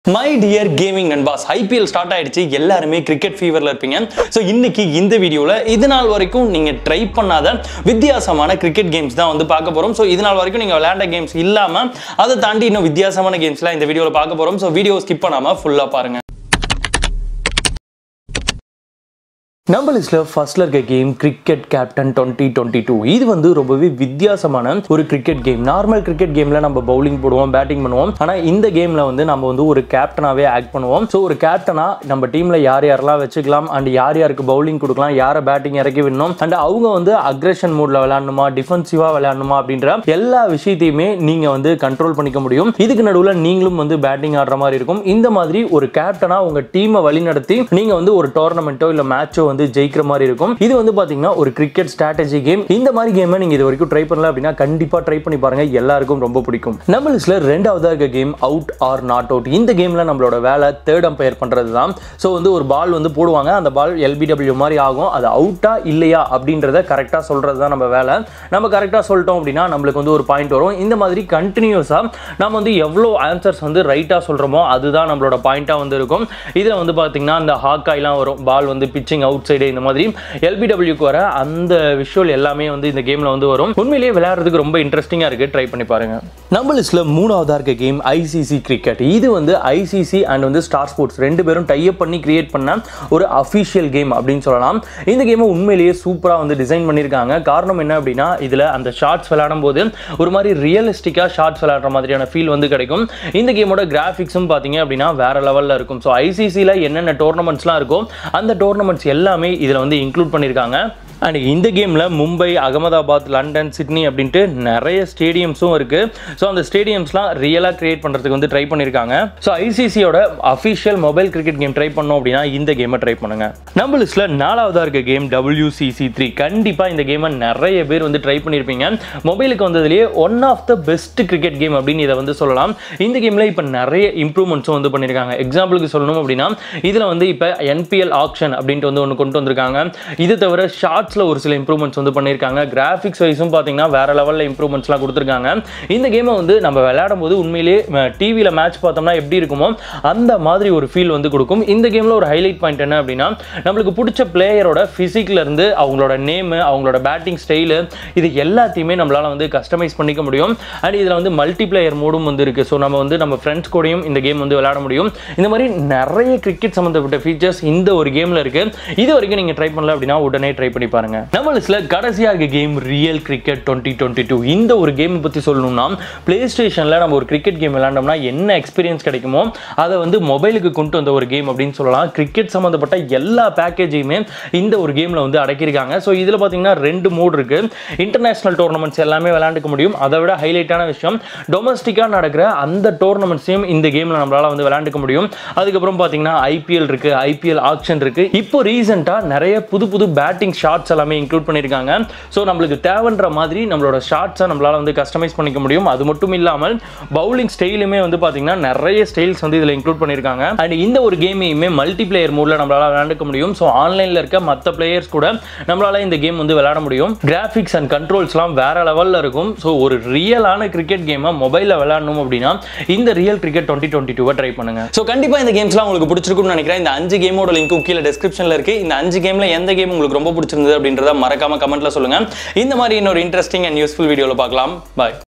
my dear gaming நண்பாஸ் IPL start ஆயிடுச்சு எல்லாருமே கிரிக்கெட் ஃபீவரில் இருப்பீங்க ஸோ இன்னைக்கு இந்த வீடியோவில் இது நாள் வரைக்கும் நீங்கள் ட்ரை பண்ணாத வித்தியாசமான கிரிக்கெட் கேம்ஸ் தான் வந்து பார்க்க போகிறோம் ஸோ இது நாள் வரைக்கும் நீங்கள் விளையாண்ட கேம்ஸ் இல்லாமல் அதை தாண்டி இன்னும் வித்தியாசமான கேம்ஸ்லாம் இந்த வீடியோவில் பார்க்க போகிறோம் ஸோ வீடியோ ஸ்கிப் பண்ணாமல் ஃபுல்லாக பாருங்க நம்ம லிஸ்ட்ல ஃபர்ஸ்ட்ல இருக்க game cricket captain twenty twenty two இது வந்து ரொம்பவே வித்தியாசமான ஒரு கிரிக்கெட் கேம் நார்மல் கிரிக்கெட் கேம்ல நம்ம பவுலிங் போடுவோம் பேட்டிங் பண்ணுவோம் ஆனா இந்த கேம்ல வந்து நம்ம வந்து ஒரு கேப்டனாவே ஆக்ட் பண்ணுவோம் ஸோ ஒரு கேப்டனா நம்ம டீம்ல யார் யாரெல்லாம் வச்சுக்கலாம் அண்ட் யார் யாருக்கு பவுலிங் கொடுக்கலாம் யாரை பேட்டிங் இறக்கி விடணும் அண்ட் அவங்க வந்து அக்ரெஷன் மூட்ல விளையாடணுமா டிஃபென்சிவா விளையாடணுமா அப்படின்ற எல்லா விஷயத்தையுமே நீங்க வந்து கண்ட்ரோல் பண்ணிக்க முடியும் இதுக்கு நடுவில் நீங்களும் வந்து பேட்டிங் ஆடுற மாதிரி இருக்கும் இந்த மாதிரி ஒரு கேப்டனா உங்க டீமை வழிநடத்தி நீங்க வந்து ஒரு டோர்னமெண்ட்டோ இல்ல மேட்சோ வந்து ஜெயிக்கிற மாதிரி இருக்கும் இது வந்து பாத்தீங்கன்னா ஒரு கிரிக்கெட் ஸ்ட்ராட்டஜி கேம் இந்த மாதிரி கேமை நீங்க இது வரைக்கும் ட்ரை பண்ணல அப்படின்னா கண்டிப்பா ட்ரை பண்ணி பாருங்க எல்லாருக்கும் ரொம்ப பிடிக்கும் நம்ம லிஸ்ட்ல ரெண்டாவதா இருக்க game out or not out இந்த கேம்ல நம்மளோட வேலை தேர்ட் அம்பையர் பண்றது தான் ஸோ வந்து ஒரு பால் வந்து போடுவாங்க அந்த பால் எல்பிடபிள்யூ மாதிரி ஆகும் அது அவுட்டா இல்லையா அப்படின்றத கரெக்டாக சொல்றது தான் நம்ம வேலை நம்ம கரெக்டாக சொல்லிட்டோம் அப்படின்னா நம்மளுக்கு வந்து ஒரு பாயிண்ட் வரும் இந்த மாதிரி கண்டினியூஸாக நம்ம வந்து எவ்வளோ ஆன்சர்ஸ் வந்து ரைட்டாக சொல்கிறோமோ அதுதான் நம்மளோட பாயிண்ட்டாக வந்து இருக்கும் இதில் வந்து பார்த்தீங்கன்னா அந்த ஹாக்காய்லாம் வரும் பால் வந்து பிச்சிங் அவுட் சைடு இந்த மாதிரி எல்பிடபிள்யூக்கு வர அந்த விஷுவல் எல்லாமே வந்து இந்த கேமில் வந்து வரும் உண்மையிலேயே விளையாடுறதுக்கு ரொம்ப இன்ட்ரெஸ்டிங்காக இருக்குது ட்ரை பண்ணி பாருங்க நம்ம லிஸ்ட்டில் மூணாவதாக இருக்க கேம் ஐசிசி கிரிக்கெட் இது வந்து ஐசிசி அண்ட் வந்து ஸ்டார் ஸ்போர்ட்ஸ் ரெண்டு பேரும் டைப் பண்ணி கிரியேட் பண்ண ஒரு அஃபிஷியல் கேம் அப்படின்னு சொல்லலாம் இந்த கேமை உண்மையிலேயே சூப்பராக வந்து டிசைன் பண்ணியிருக்காங்க காரணம் என்ன அப்படின்னா இதில் அந்த ஷார்ட்ஸ் விளையாடும் போது ஒரு மாதிரி ரியலிஸ்டிக்காக ஷார்ட்ஸ் விளையாடுற மாதிரியான ஃபீல் வந்து கிடைக்கும் இந்த கேமோட கிராஃபிக்ஸும் பார்த்தீங்க அப்படின்னா வேற லெவலில் இருக்கும் ஸோ ஐசிசியில் என்னென்ன டோர்னமெண்ட்ஸ்லாம் இருக்கோ அந்த டோர்னமெண்ட்ஸ் எல்லாமே இதில் வந்து இன்க்ளூட் பண்ணியிருக்காங்க அண்ட் இந்த கேமில் மும்பை அகமதாபாத் லண்டன் சிட்னி அப்படின்ட்டு நிறைய ஸ்டேடியம்ஸும் இருக்குது ஸோ அந்த ஸ்டேடியம்ஸ்லாம் ரியலாக கிரியேட் பண்ணுறதுக்கு வந்து ட்ரை பண்ணியிருக்காங்க ஸோ ஐசிசியோட official mobile cricket game try பண்ணோம் அப்படின்னா இந்த கேமை ட்ரை பண்ணுங்க நம்ம லிஸ்ட்டில் நாலாவதாக இருக்க கேம் WCC த்ரீ கண்டிப்பாக இந்த கேமை நிறைய பேர் வந்து ட்ரை பண்ணியிருப்பீங்க மொபைலுக்கு வந்ததுலேயே one of the best cricket game அப்படின்னு இதை வந்து சொல்லலாம் இந்த கேமில் இப்போ நிறைய இம்ப்ரூவ்மெண்ட்ஸும் வந்து பண்ணியிருக்காங்க எக்ஸாம்பிளுக்கு சொல்லணும் அப்படின்னா இதில் வந்து இப்போ என்பிஎல் ஆக்ஷன் அப்படின்ட்டு வந்து ஒன்று கொண்டு வந்திருக்காங்க இது தவிர ஷார்ட்ஸில் ஒரு சில இம்ப்ரூவ்மெண்ட்ஸ் வந்து பண்ணியிருக்காங்க கிராஃபிக்ஸ் வைஸும் பார்த்தீங்கன்னா வேற லெவலில் இம்ப்ரூவ்மெண்ட்ஸ்லாம் கொடுத்துருக்காங்க இந்த கேமை வந்து நம்ம விளையாடும் போது உண்மையிலேயே டிவியில் மேட்ச் பார்த்தோம்னா எப்படி இருக்குமோ அந்த மாதிரி ஒரு ஃபீல் வந்து கொடுக்கும் இந்த கேமில் ஒரு ஹைலைட் பாயிண்ட் என்ன அப்படின்னா நம்மளுக்கு பிடிச்ச பிளேயரோட ஃபிசிக்ல இருந்து அவங்களோட நேமு அவங்களோட பேட்டிங் ஸ்டைலு இது எல்லாத்தையுமே நம்மளால வந்து கஸ்டமைஸ் பண்ணிக்க முடியும் அண்ட் இதில் வந்து மல்டி பிளேயர் மோடும் வந்து இருக்கு ஸோ நம்ம வந்து நம்ம ஃப்ரெண்ட்ஸ் கூடயும் இந்த கேம் வந்து விளையாட முடியும் இந்த மாதிரி நிறைய கிரிக்கெட் சம்மந்தப்பட்ட ஃபீச்சர்ஸ் இந்த ஒரு கேமில் இருக்கு இது வரைக்கும் நீங்கள் ட்ரை பண்ணல அப்படின்னா உடனே ட்ரை பண்ணி பாருங்க நம்ம லிஸ்ட்ல கடைசியாக இருக்க game real cricket twenty twenty two இந்த ஒரு கேம் பற்றி சொல்லணும்னா பிளே ஸ்டேஷனில் நம்ம ஒரு கிரிக்கெட் கேம் விளையாண்டோம்னா என்ன எக்ஸ்பீரியன்ஸ் கிடைக்குமோ அதை வந்து மொபைலுக்கு கொண்டு வந்த ஒரு கேம் அப்படின்னு சொல்லலாம் கிரிக்கெட் சம்மந்தப்பட்ட எல்லா பேக்கேஜையுமே இந்த ஒரு கேமில் வந்து அடக்கியிருக்காங்க ஸோ இதில் பார்த்தீங்கன்னா ரெண்டு மோட் இருக்கு இன்டர்நேஷனல் டோர்னமெண்ட்ஸ் எல்லாமே விளையாண்டுக்க முடியும் அதை விட ஹைலைட்டான விஷயம் டொமஸ்டிக்காக நடக்கிற அந்த டோர்னமெண்ட்ஸையும் இந்த கேமில் நம்மளால வந்து விளையாண்டுக்க முடியும் அதுக்கப்புறம் பார்த்தீங்கன்னா ஐபிஎல் இருக்கு ஐபிஎல் ஆக்ஷன் இருக்கு இப்போ ரீசெண்டாக நிறைய புது புது பேட்டிங் ஷாட்ஸ் எல்லாமே இன்க்ளூட் பண்ணியிருக்காங்க ஸோ நம்மளுக்கு தேவைன்ற மாதிரி நம்மளோட ஷாட்ஸை நம்மளால வந்து கஸ்டமைஸ் பண்ணிக்க முடியும் அது மட்டும் இல்லாமல் பவுலிங் ஸ்டைலுமே வந்து பார்த்தீங்கன்னா நிறைய ஸ்டைல்ஸ் வந்து இதில் இன்க்ளூட் பண்ணியிருக்காங்க அண்ட் இந்த ஒரு கேமையுமே மல்டி பிளேயர் மூடில் நம்மளால விளையாண்டுக்க முடியும் ஸோ ஆன்லைனில் இருக்க மற்ற பிளேயர்ஸ் கூட நம்மளால இந்த கேம் வந்து விளையாட முடியும் கிராஃபிக்ஸ் அண்ட் கண்ட்ரோல்ஸ்லாம் வேற லெவலில் இருக்கும் ஸோ ஒரு ரியலான கிரிக்கெட் கேமை மொபைலில் விளையாடணும் அப்படின்னா இந்த ரியல் கிரிக்கெட் டுவெண்ட்டி டுவெண்ட்டி டூவை ட்ரை பண்ணுங்க ஸோ கண்டிப்பாக இந்த கேம்ஸ்லாம் உங்களுக்கு பிடிச்சிருக்கும்னு நினைக்கிறேன் இந்த அஞ்சு கேமோட லிங்க்கும் கீழே டிஸ்கிரிப்ஷனில் இருக்கு இந்த அஞ்சு கேம்ல எந்த கேம் உங்களுக்கு ரொம்ப பிடிச்சிருந்தது அப்படின்றத மறக்காம கமெண்ட்ல சொல்லுங்க இந்த மாதிரி இன்னொரு இன்ட்ரெஸ்டிங் அண்ட் யூஸ்ஃபுல் வீடியோவில் பார்க்கலாம் பாய்